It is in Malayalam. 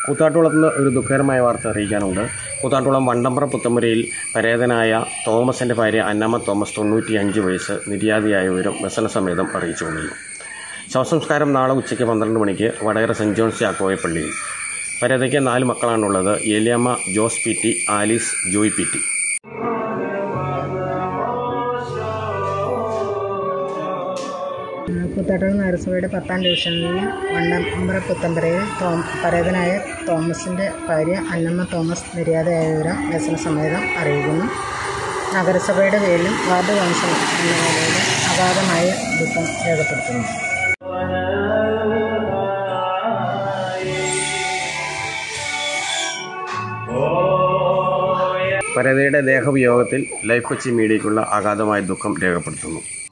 കൂത്താട്ടുകുളത്ത് നിന്ന് ഒരു ദുഃഖകരമായ വാർത്ത അറിയിക്കാനുണ്ട് കൂത്താട്ടുകുളം വണ്ടമ്പ്ര പുത്തമ്പുരയിൽ പരേതനായ തോമസിൻ്റെ ഭാര്യ അന്നമ്മ തോമസ് തൊണ്ണൂറ്റിയഞ്ച് വയസ്സ് നിര്യാതിയായ വിവരം വ്യസനസമേതം അറിയിച്ചു കൊള്ളുന്നു ശവസംസ്കാരം നാളെ ഉച്ചയ്ക്ക് പന്ത്രണ്ട് മണിക്ക് വടകര സെൻറ് ജോൺസ് യാക്കോയ പള്ളിയിൽ പരേതയ്ക്ക് നാല് മക്കളാണുള്ളത് Eliyamma Jose P T Alice Joy P T Koothattukulam നഗരസഭയുടെ പത്താം ഡിവിഷനിലെ വണ്ടമ്പ്ര പുത്തമ്പരയിൽ തോം പരേതനായ തോമസിൻ്റെ ഭാര്യ അന്നമ്മ തോമസ് നിര്യാതയായ വിവരം വ്യസന സമേതം അറിയിക്കുന്നു നഗരസഭയുടെ പേരിലും വാർഡ് കൗൺസിലർ എന്ന നിലയിൽ അഗാധമായ ദുഃഖം രേഖപ്പെടുത്തുന്നു പരേതയുടെ ദേഹവിയോഗത്തിൽ ലൈഫ് കൊച്ചി മീഡിയയ്ക്കുള്ള അഗാധമായ ദുഃഖം രേഖപ്പെടുത്തുന്നു